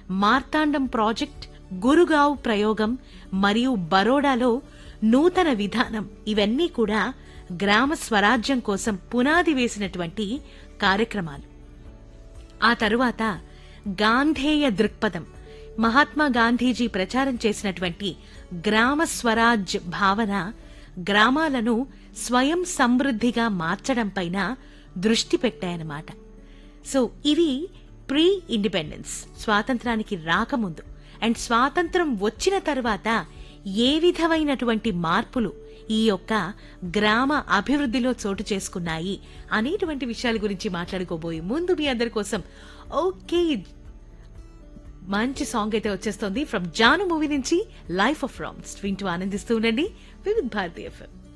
మార్తాండం project Gurgaon ప్రయోగం మరియు బరోడాలో నూతన విధానం ఇవన్నీ కూడా గ్రామ స్వరాజ్యం కోసం పునాది వేసినటువంటి కార్యక్రమాలు ఆ తరువాత గాంధేయ దృక్పథం మహాత్మా గాంధీజీ ప్రచారం చేసినటువంటి గ్రామ స్వరాజ్ భావన గ్రామాలను స్వయం సమృద్ధిగా మార్చడం పైన దృష్టి పెట్టాయన్నమాట సో ఇవి ప్రీ ఇండిపెండెన్స్ స్వాతంత్రానికి రాకముందు అండ్ స్వాతంత్రం వచ్చిన తర్వాత ఏ విధమైనటువంటి మార్పులు ఈ యొక్క గ్రామ అభివృద్ధిలో చోటు చేసుకున్నాయి అనేటువంటి విషయాల గురించి మాట్లాడుకోబోయే ముందు మీ అందరి కోసం ఓకే మంచి సాంగ్ అయితే వచ్చేస్తుంది ఫ్రమ్ జాను మూవీ నుంచి లైఫ్ ఆఫ్ రామ్స్ వింటూ ఆనందిస్తూ ఉండండి వివిధ్ భారతీ ఎఫ్ఎం